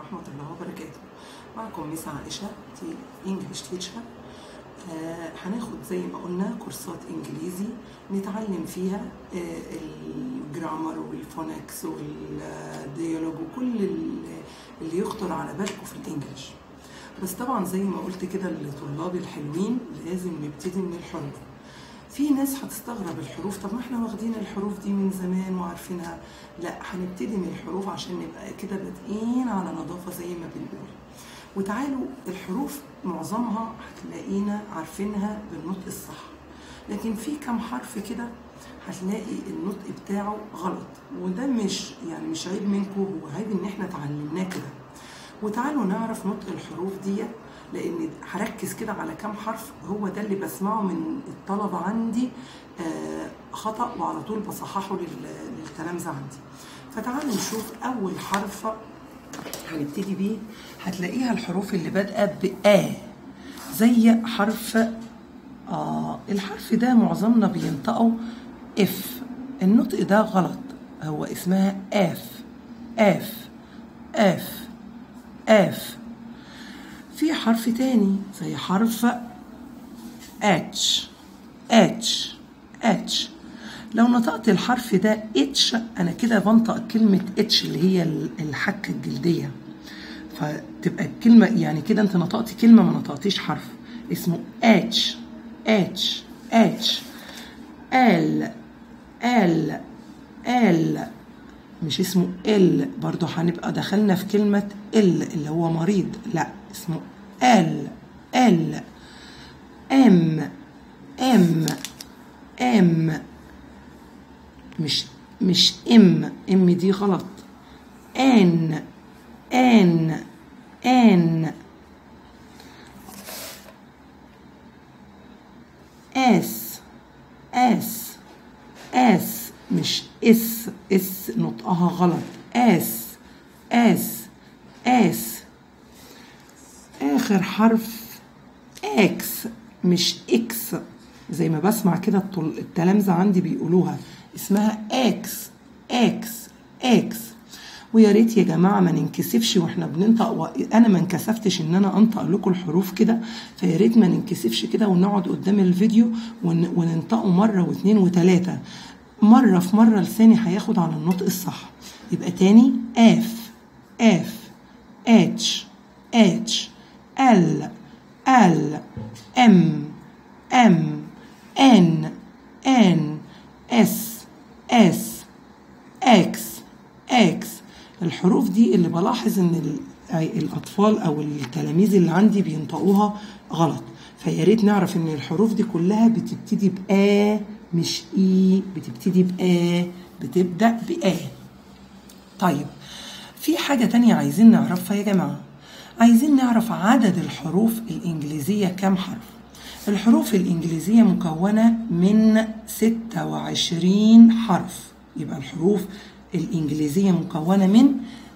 ورحمة الله وبركاته معكم ميس عائشة دي انجلش تيتشر آه هناخد زي ما قلنا كورسات انجليزي نتعلم فيها آه الجرامر والفونكس والديالوج وكل ال- اللي يخطر على بالكم في الانجليش بس طبعا زي ما قلت كده لطلابي الحلوين لازم نبتدي من الحروف في ناس هتستغرب الحروف طب ما احنا واخدين الحروف دي من زمان وعارفينها لا هنبتدي من الحروف عشان نبقى كده بادئين على نظافة زي ما بنقول وتعالوا الحروف معظمها هتلاقينا عارفينها بالنطق الصح لكن في كم حرف كده هتلاقي النطق بتاعه غلط وده مش يعني مش عيب منكم هو عيب ان احنا اتعلمناه كده وتعالوا نعرف نطق الحروف دي لان هركز كده على كام حرف هو ده اللي بسمعه من الطلبه عندي آه، خطا وعلى طول بصححه لل- للتلامذه عندي فتعالوا نشوف اول حرف هنبتدي بيه هتلاقيها الحروف اللي بادئه بآ زي حرف آه الحرف ده معظمنا بينطقوا اف النطق ده غلط هو اسمها اف اف اف اف في حرف تاني زي حرف اتش اتش اتش لو نطقت الحرف ده اتش انا كده بنطق كلمة اتش اللي هي ال- الحكة الجلدية فتبقى الكلمة يعني كده انت نطقت كلمة ما نطقتيش حرف اسمه اتش اتش اتش ال ال ال مش اسمه ال برضو هنبقى دخلنا في كلمة ال اللي هو مريض لا اسمه ال ال ام ام ام مش مش ام ام دي غلط ان ان ان اس اس اس مش اس اس نطقها غلط اس اس اس اخر حرف اكس مش اكس زي ما بسمع كده الطل- التلامذة عندي بيقولوها اسمها اكس اكس اكس ويا ريت يا جماعه ما ننكسفش واحنا بننطق و... انا ما انكسفتش ان انا انطق لكم الحروف كده فيا ريت ما ننكسفش كده ونقعد قدام الفيديو ون... وننطقه مره واثنين وثلاثه مره في مره لساني هياخد على النطق الصح يبقى تاني اف اف اتش اتش ال ال ام ام ان ان اس اس اكس اكس الحروف دي اللي بلاحظ ان ال- أي الاطفال او التلاميذ اللي عندي بينطقوها غلط فيا ريت نعرف ان الحروف دي كلها بتبتدي بآ مش اي بتبتدي بآ بتبدأ بآ طيب في حاجة تانية عايزين نعرفها يا جماعة عايزين نعرف عدد الحروف الإنجليزية كام حرف الحروف الإنجليزية مكونة من 26 حرف يبقى الحروف الإنجليزية مكونة من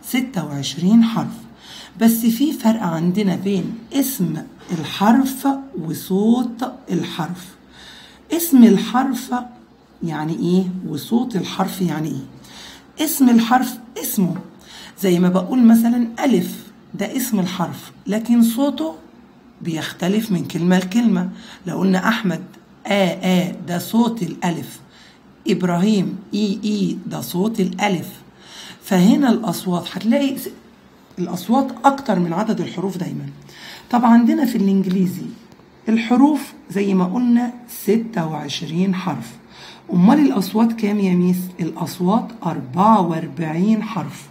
26 حرف بس في فرق عندنا بين اسم الحرف وصوت الحرف اسم الحرف يعني ايه وصوت الحرف يعني ايه اسم الحرف اسمه زي ما بقول مثلا ألف ده اسم الحرف لكن صوته بيختلف من كلمة لكلمة لو قلنا أحمد آ آ ده صوت الألف إبراهيم إي إي ده صوت الألف فهنا الأصوات هتلاقي س- الأصوات أكتر من عدد الحروف دايما طب عندنا في الإنجليزي الحروف زي ما قلنا 26 حرف أمال الأصوات كام يا ميس؟ الأصوات 44 حرف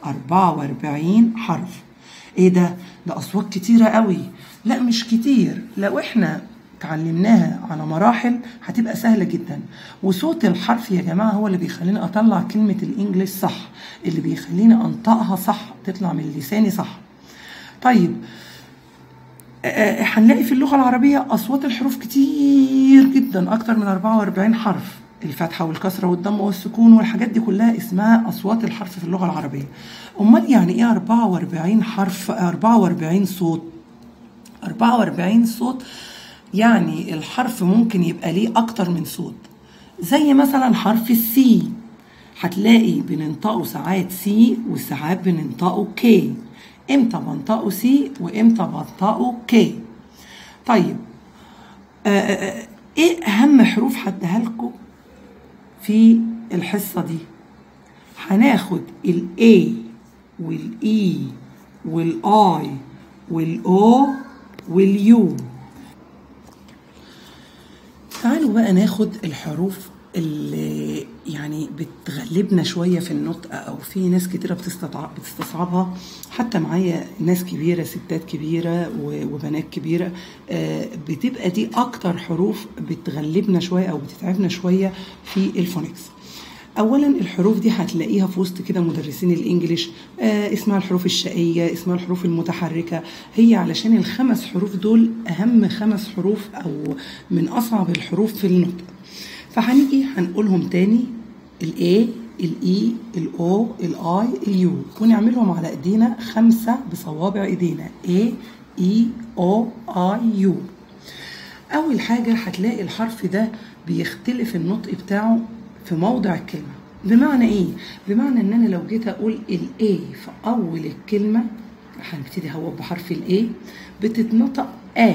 44 حرف ايه ده ده اصوات كتيره قوي لا مش كتير لو احنا اتعلمناها على مراحل هتبقى سهله جدا وصوت الحرف يا جماعه هو اللي بيخليني اطلع كلمه الانجليش صح اللي بيخليني انطقها صح تطلع من لساني صح طيب آه، هنلاقي في اللغة العربية أصوات الحروف كتير جدا أكتر من 44 حرف الفتحة والكسرة والضم والسكون والحاجات دي كلها اسمها أصوات الحرف في اللغة العربية أمال يعني إيه 44 حرف 44 صوت 44 صوت يعني الحرف ممكن يبقى ليه أكتر من صوت زي مثلا حرف السي هتلاقي بننطقه ساعات سي وساعات بننطقه كي امتى بنطقه سي وامتى بنطقه كي طيب آه، آه، آه، ايه اهم حروف هديها لكم في الحصه دي هناخد الاي والاي والاي والاو واليو تعالوا بقى ناخد الحروف اللي يعني بتغلبنا شوية في النطق أو في ناس كتيرة بتستطع- بتستصعبها حتى معايا ناس كبيرة ستات كبيرة و- وبنات كبيرة آه، بتبقى دي أكتر حروف بتغلبنا شوية أو بتتعبنا شوية في الفونكس اولا الحروف دي هتلاقيها في وسط كده مدرسين الانجليش آه اسمها الحروف الشقيه اسمها الحروف المتحركه هي علشان الخمس حروف دول اهم خمس حروف او من اصعب الحروف في النطق فهنيجي هنقولهم تاني الاي الاي الاو الاي اليو ونعملهم على ايدينا خمسه بصوابع ايدينا اي اي او اي يو أول حاجة هتلاقي الحرف ده بيختلف النطق بتاعه في موضع الكلمة بمعنى إيه؟ بمعنى إن أنا لو جيت أقول ال A في أول الكلمة هنبتدي هو بحرف ال A بتتنطق آ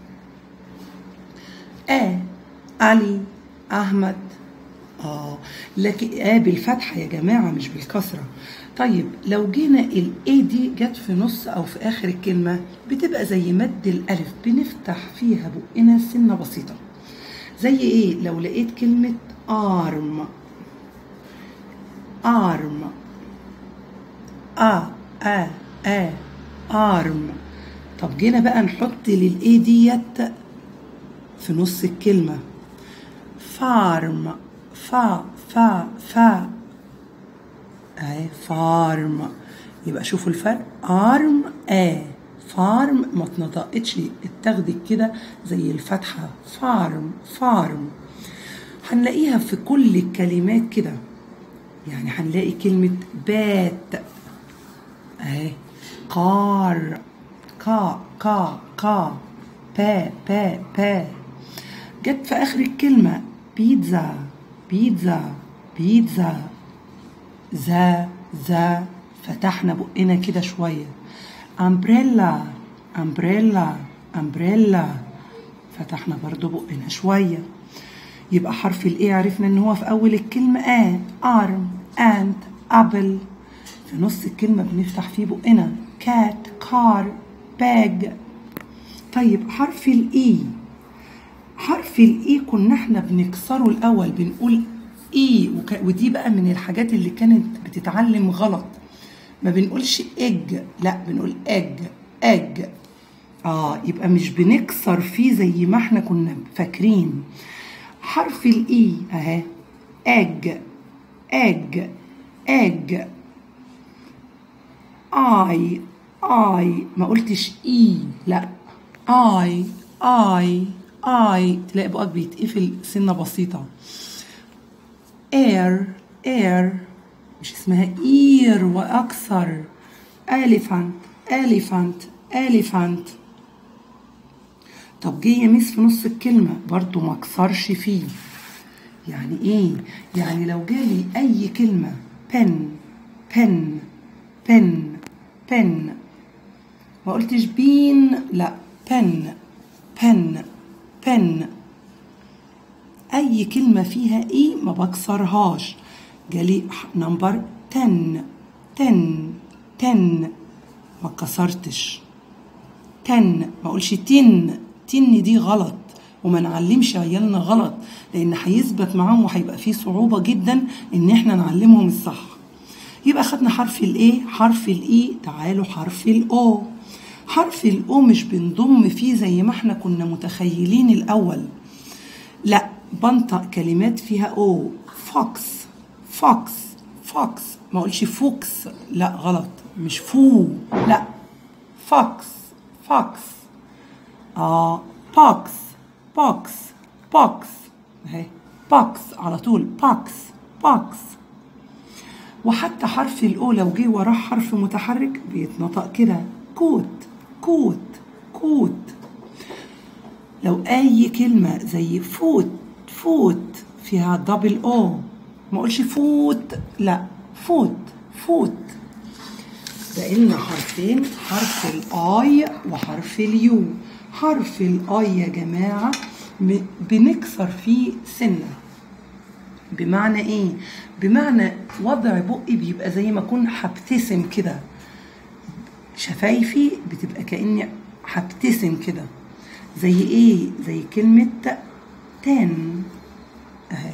آ علي أحمد آه لكن آه بالفتحة يا جماعة مش بالكسرة طيب لو جينا ال A دي جت في نص أو في آخر الكلمة بتبقى زي مد الألف بنفتح فيها بقنا سنة بسيطة زي إيه لو لقيت كلمة arm arm آ آ آ arm طب جينا بقى نحط للإيه ديت في نص الكلمة فارم فا فا فا اهي فارم يبقى شوفوا الفرق ارم ا فارم ما اتنطقتش اتاخدت كده زي الفتحة فارم فارم هنلاقيها في كل الكلمات كده يعني هنلاقي كلمة بات اهي قار كا كا كا با با با جت في آخر الكلمة بيتزا بيتزا بيتزا ذا ذا فتحنا بقنا كده شوية امبريلا امبريلا امبريلا فتحنا برضو بقنا شوية يبقى حرف الايه عرفنا ان هو في اول الكلمة ا ارم اند ابل في نص الكلمة بنفتح فيه بقنا كات كار باج طيب حرف الاي حرف الاي كنا احنا بنكسره الاول بنقول اي وك... ودي بقى من الحاجات اللي كانت بتتعلم غلط ما بنقولش اج لا بنقول اج اج اه يبقى مش بنكسر فيه زي ما احنا كنا فاكرين حرف الاي اهي اج اج اج اي اي ما قلتش اي لا اي اي اي تلاقي بقى بيتقفل سنه بسيطه air air مش اسمها ear واكثر elephant elephant elephant طب جه يميس في نص الكلمة برضو ما كسرش فيه يعني ايه يعني لو جالي اي كلمة pen pen pen pen ما قلتش بين لا pen pen pen اي كلمة فيها ايه ما بكسرهاش جالي نمبر 10 10 10 ما كسرتش 10 ما اقولش تن تن دي غلط وما نعلمش عيالنا غلط لان هيثبت معاهم وهيبقى فيه صعوبة جدا ان احنا نعلمهم الصح يبقى خدنا حرف الايه حرف الاي تعالوا حرف الاو حرف الاو مش بنضم فيه زي ما احنا كنا متخيلين الاول لا بنطق كلمات فيها او فوكس فوكس فوكس ما اقولش فوكس لا غلط مش فو لا فوكس فوكس اه بوكس بوكس بوكس اهي بوكس على طول بوكس بوكس وحتى حرف الاو لو جه وراه حرف متحرك بيتنطق كده كوت كوت كوت لو اي كلمه زي فوت فوت فيها دبل او ما اقولش فوت لا فوت فوت بقينا حرفين حرف الاي وحرف اليو حرف الاي يا جماعة ب- بنكسر فيه سنة بمعنى ايه بمعنى وضع بقي بيبقى زي ما اكون هبتسم كده شفايفي بتبقى كاني هبتسم كده زي ايه زي كلمه تن اهي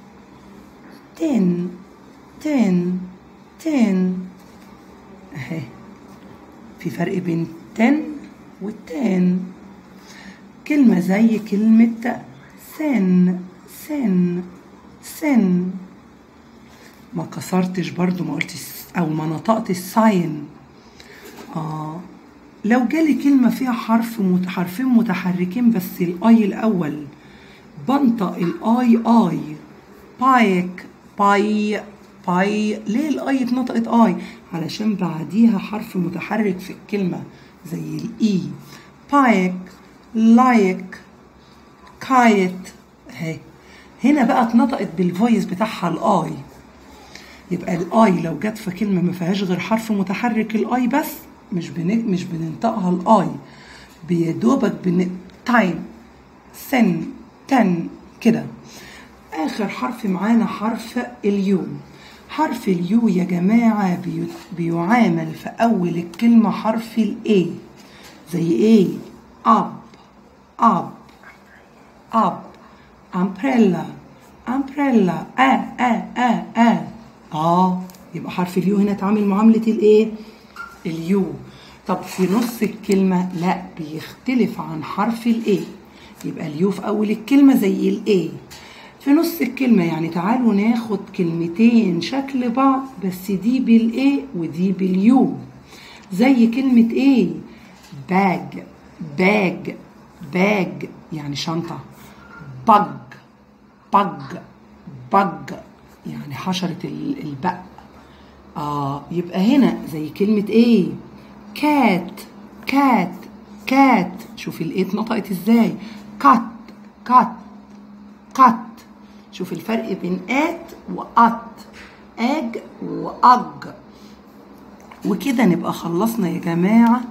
تن تن تن اهي في فرق بين تن والتان كلمة زي كلمة سن سن سن ما كسرتش برضو ما قلتش او ما نطقتش ساين اه لو جالي كلمة فيها حرف مت- حرفين متحركين بس الاي الاول بنطق الاي اي بايك باي باي ليه الاي اتنطقت اي علشان بعديها حرف متحرك في الكلمة زي الاي بايك لايك كايت اهي هنا بقى اتنطقت بالفويس بتاعها الاي يبقى الاي لو جت في كلمه ما فيهاش غير حرف متحرك الاي بس مش بن... مش بننطقها الاي بيدوبك بن تايم سن تن كده اخر حرف معانا حرف اليو حرف اليو يا جماعه بي... بيعامل في اول الكلمه حرف الاي زي ايه اب اب اب امبريلا امبريلا اه اه اه اه اه يبقى حرف اليو هنا اتعامل معاملة الايه اليو طب في نص الكلمة لا بيختلف عن حرف الايه يبقى اليو في اول الكلمة زي الايه في نص الكلمة يعني تعالوا ناخد كلمتين شكل بعض بس دي بالايه ودي باليو زي كلمة ايه باج باج باج يعني شنطة بج بج بج يعني حشرة ال- البق آه يبقى هنا زي كلمة ايه كات كات كات شوف الايه اتنطقت ازاي كات كات كات شوف الفرق بين ات وات اج واج وكده نبقى خلصنا يا جماعة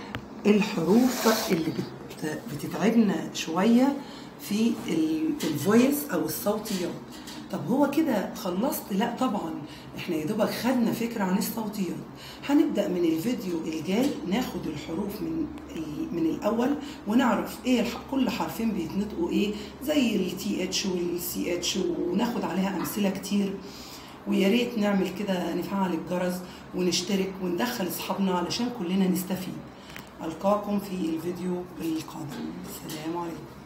الحروف اللي بت بتتعبنا شوية في ال- الفويس أو الصوتيات طب هو كده خلصت لا طبعا احنا يا دوبك خدنا فكرة عن الصوتيات هنبدأ من الفيديو الجاي ناخد الحروف من ال- من الأول ونعرف ايه الح- كل حرفين بيتنطقوا ايه زي التي اتش والسي اتش وناخد عليها أمثلة كتير ويا ريت نعمل كده نفعل الجرس ونشترك وندخل اصحابنا علشان كلنا نستفيد القاكم في الفيديو القادم السلام عليكم